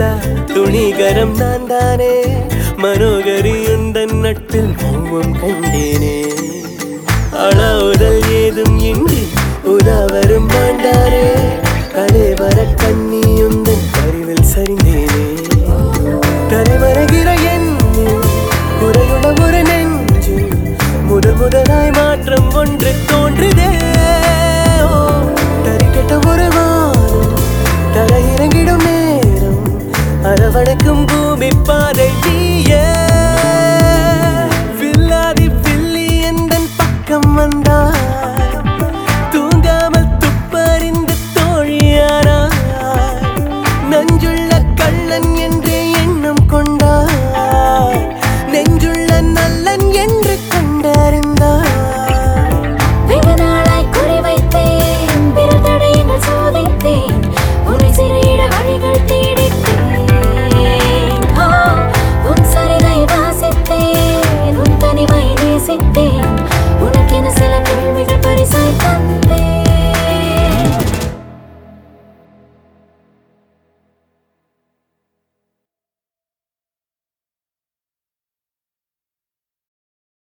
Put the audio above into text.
இல்லா துணிகரம் நான் தானே மனோகரி உந்தன் நட்பில் மௌவம் கண்டேனே அளாவுதல் ஏதும் இன்றி உதாவரும் மாண்டாரே கலைவர கண்ணி உந்தன் அறிவில் சரிந்தேனே தலைமறைகிற எண்ணில் குறையுள்ள ஒரு நெஞ்சு முதல் முதலாய் மாற்றம் ஒன்று தோன்றுதே ஓ, தறிக்கெட்ட ஒரு வானம் தரையிறங்கிடும் நேரம் அரவணைக்கும் பூமி பாதை நீயே வில்லாதி வில்லி எந்தன் பக்கம் வந்தாய் தூங்காமல் துப்பறிந்து தோழியானாய் நஞ்சுள்ள கள்ளன் என்